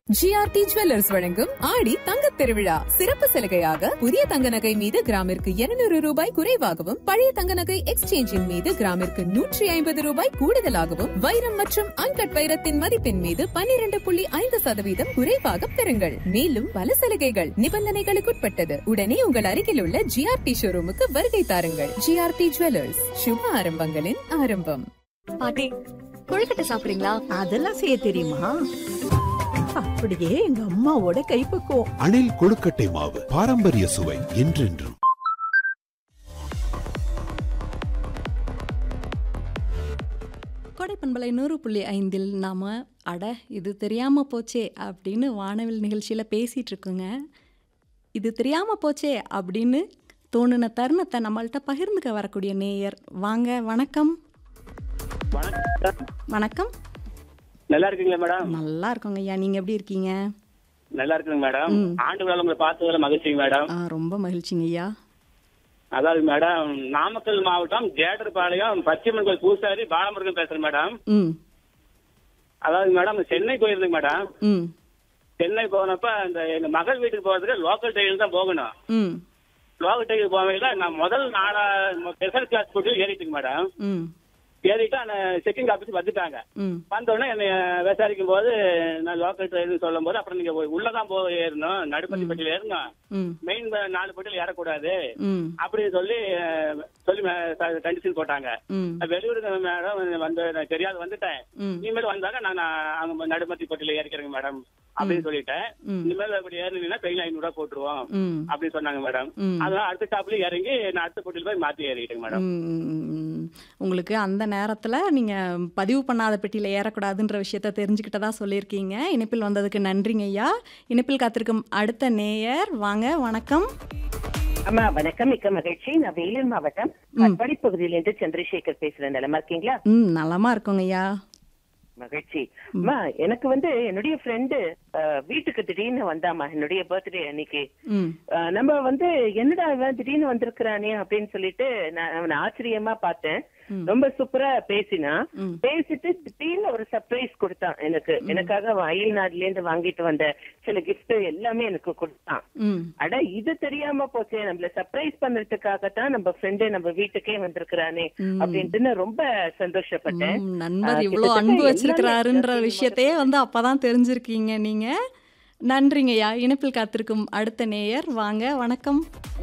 GRT jewellers வழங்கும் ஆடி தங்கத் திருவிழா சிறப்பு சலுகையாக புதிய தங்க நகை மீது கிராமிற்கு 200 ரூபாய் குறைவாகவும் பழைய தங்க நகை எக்ஸ்சேஞ்சின் மீது கிராமிற்கு நூற்றி ஐம்பது ரூபாய் கூடுதலாகவும் வைரம் மற்றும் அன்கட் வைரத்தின் மதிப்பின் மீது 12.5% புள்ளி ஐந்து சதவீதம் குறைவாக பெறுங்கள் மேலும் பல சலுகைகள் நிபந்தனைகளுக்குட்பட்டது உடனே உங்கள் அருகில் உள்ள ஜிஆர்டி ஷோரூமுக்கு வருகை தாருங்கள் ஜிஆர்டி ஜுவல்லர்ஸ் சுப ஆரம்பங்களின் ஆரம்பம் பாட்டி கொழுக்கட்டை சாப்பிடுறீங்களா அதெல்லாம் செய்ய தெரியுமா அப்படியே எங்க அம்மாவோட கைப்பக்குவம் அணில் கொழுக்கட்டை மாவு பாரம்பரிய சுவை என்றென்றும் கொடைப்பண்பலை நூறு புள்ளி ஐந்தில் நாம் அட இது தெரியாமல் போச்சே அப்படின்னு வானவில் நிகழ்ச்சியில் பேசிகிட்டு இருக்கோங்க இது தெரியாமல் போச்சே அப்படின்னு தோணுன தருணத்தை நம்மள்ட்ட பகிர்ந்துக்க வரக்கூடிய நேயர் வாங்க வணக்கம் வணக்கம் வணக்கம் நல்லா இருக்கீங்களா மேடம் நல்லா இருக்கோங்க ஐயா நீங்கள் எப்படி இருக்கீங்க நல்லா இருக்குங்க மேடம் ம். ஆண்டு விழா உங்களை பார்த்ததுல மகிழ்ச்சிங்க மேடம் ஆ ரொம்ப மகிழ்ச்சிங்க ஐயா அதாவது மேடம் நாமக்கல் மாவட்டம் ஜேடர்பாளையம் பச்சைமன் கோயில் பூசாரி பாலமுருகன் பேசுறேன் மேடம் ம் அதாவது மேடம் சென்னை போயிருந்தேங்க மேடம் ம் சென்னை போனப்ப அந்த எங்க மகள் வீட்டுக்கு போறதுக்கு லோக்கல் ட்ரெயின் தான் போகணும் ம் லோக்கல் ட்ரெயின் போகையில நான் முதல் நாளா ஸ்பெஷல் கிளாஸ் போட்டு ஏறிட்டுங்க மேடம் ம் ஏறிட்டு அந்த செக்கிங் ஆபீஸ் வந்துட்டாங்க ம் வந்த உடனே என்னை விசாரிக்கும் போது நான் லோக்கல் ட்ரெயின் சொல்லும் போது அப்புறம் நீங்க உள்ளதான் போய் ஏறணும் நடுப்பட்டி பட்டியில ஏறணும் ம் மெயின் நாலு பட்டியில் ஏறக்கூடாது ம் அப்படின்னு சொல்லி அஹ், சொல்லி கண்டிஷன் போட்டாங்க ம் வெளியூருக்கு மேடம் வந்து நான் தெரியாது வந்துட்டேன் ம் இனிமேல் வந்தாங்க நான் அங்க நடுமத்தி பட்டியில ஏறிக்கிறேங்க மேடம் அப்படின்னு சொல்லிட்டேன் ம். இனிமேல் அப்படி ஏறினீங்கன்னா ட்ரெயின் ஐநூறு ரூபா போட்டுருவோம் ம் அப்படின்னு சொன்னாங்க மேடம் ம். அதனால அடுத்த ஸ்டாப்ல இறங்கி நான் அடுத்த பட்டியில் போய் மாத்தி ஏறிட்டேங்க மேடம் ம், உங்களுக்கு அந்த நேரத்தில் நீங்கள் பதிவு பண்ணாத பெட்டியில் ஏறக்கூடாதுன்ற விஷயத்த தெரிஞ்சுக்கிட்டதா சொல்லியிருக்கீங்க இணைப்பில் வந்ததுக்கு நன்றிங்க ஐயா இணைப்பில் காத்திருக்கும் அடுத்த நேயர் வாங்க வணக்கம் அம்மா வணக்கம் மிக்க மகிழ்ச்சி நான் வேலூர் மாவட்டம் கட்பாடி பகுதியிலிருந்து சந்திரசேகர் பேசுறேன் நலமா இருக்கீங்களா ம் நலமா இருக்கோங்க ஐயா மகிழ்ச்சி அம்மா எனக்கு வந்து என்னுடைய ஃப்ரெண்டு வீட்டுக்கு திடீர்னு வந்தாமா என்னுடைய பர்த்டே அன்னைக்கு ம் அஹ், நம்ம வந்து என்னடா இவன் திடீர்னு வந்திருக்கிறானே அப்படின்னு சொல்லிட்டு நான் அவனை ஆச்சரியமா பார்த்தேன் ரொம்ப சூப்பரா பேசினா ம். பேசிட்டு திடீர்னு ஒரு சர்ப்ரைஸ் கொடுத்தான் எனக்கு எனக்காக அவன் அயல் நாடுல இருந்து வாங்கிட்டு வந்த சில gift எல்லாமே எனக்கு கொடுத்தான் ம் அட இது தெரியாம போச்சே நம்மள சர்ப்ரைஸ் பண்றதுக்காகத்தான் நம்ம ஃப்ரெண்டு நம்ம வீட்டுக்கே வந்திருக்கிறானே ம். அப்படின்ட்டு நான் ரொம்ப சந்தோஷப்பட்டேன் ம், நண்பர் ஆ, இவ்வளோ கிட்டத்தட்ட அன்பு எல்லாமே வச்சிருக்கிறாருன்ற எல்லாத்தையும் விஷயத்தையே வந்து அப்பதான் தெரிஞ்சிருக்கீங்க நீங்க நன்றிங்க ஐயா இணைப்பில் காத்திருக்கும் அடுத்த நேயர் வாங்க வணக்கம்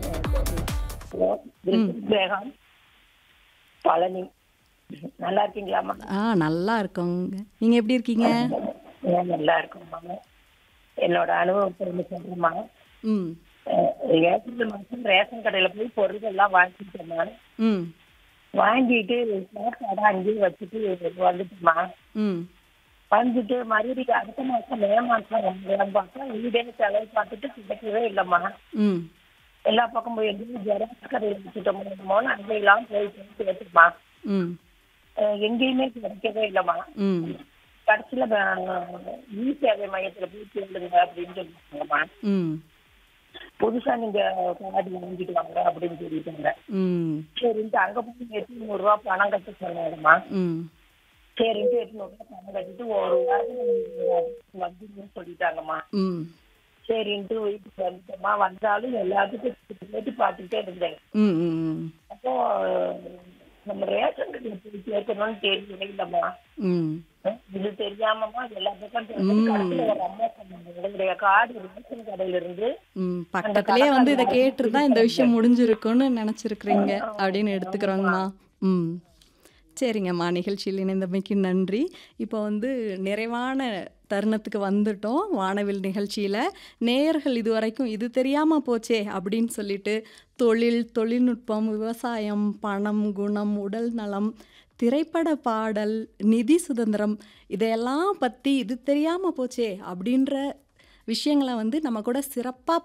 பேகம் பழனி நல்லா இருக்கீங்களாம்மா ஆ நல்லா இருக்கோங்க நீங்க எப்படி இருக்கீங்க நான் நல்லா இருக்கோம்மா என்னோட அனுபவத்தை ஒன்று சொல்றேம்மா ம் அஹ் ஏப்ரல் மாதம் ரேஷன் கடையில போய் பொருள் எல்லாம் வாங்கிட்டேன் நான் ம் வாங்கிட்டு சாப்பாடு அங்கேயே வச்சுட்டு வந்துட்டேம்மா ம் வந்துட்டு மறுபடியும் அடுத்த மாசம் மே மாசம் வந்தேன் பார்த்தா வீடே செலவு பார்த்துட்டு கிடைக்கவே இல்லைம்மா ம் எல்லா பக்கம் போய் எங்கேயும் ஜெராக்ஸ் கடையில் வச்சுட்டோமோன்னு அங்கெல்லாம் போயிட்டு கேட்டுமா ம் எங்கேயுமே கிடைக்கவே இல்லைம்மா ம் கடைசியில இ சேவை மையத்துல போய் கேளுங்க அப்படின்னு சொல்லிட்டாங்கம்மா ம் புதுசா நீங்க கார்டு வாங்கிட்டு வாங்க அப்படின்னு சொல்லிட்டாங்க ம் சரின்ட்டு அங்க போய் எட்நூறு ரூபா பணம் கட்ட சொன்னாங்கம்மா ம் சரின்ட்டு எட்நூறு ரூபா பணம் கட்டிட்டு ஒரு வாரம் வந்துருன்னு சொல்லிட்டாங்கம்மா ம் சரின்ட்டு வீட்டுக்கு வந்துட்டோம்மா வந்தாலும் எல்லாத்துக்கும் கேட்டு பார்த்துட்டே இருந்தேன் ம் ம் அப்போ நம்ம ரேஷன் கடையில் போய் கேட்கணும்னு தெரியவே இல்லைம்மா ம் இது தெரியாமமா எல்லா பக்கம் தெரிஞ்சு கடைசியில ஒரு அம்மா சொன்னாங்க உங்களுடைய கார்டு ரேஷன் கடையில இருந்து ம் பக்கத்துலயே வந்து இதை கேட்டுருந்தா இந்த விஷயம் முடிஞ்சிருக்கும்னு நினச்சிருக்கிறீங்க அப்படின்னு எடுத்துக்கிறோங்கம்மா ம் சரிங்கம்மா நிகழ்ச்சியில் இணைந்தமைக்கு நன்றி இப்போ வந்து நிறைவான தருணத்துக்கு வந்துட்டோம் வானவில் நிகழ்ச்சியில் நேயர்கள் இதுவரைக்கும் இது தெரியாமல் போச்சே அப்படின்னு சொல்லிட்டு தொழில் தொழில்நுட்பம் விவசாயம் பணம் குணம் உடல் நலம் திரைப்பட பாடல் நிதி சுதந்திரம் இதையெல்லாம் பற்றி இது தெரியாமல் போச்சே அப்படின்ற விஷயங்களை வந்து நம்ம கூட சிறப்பாக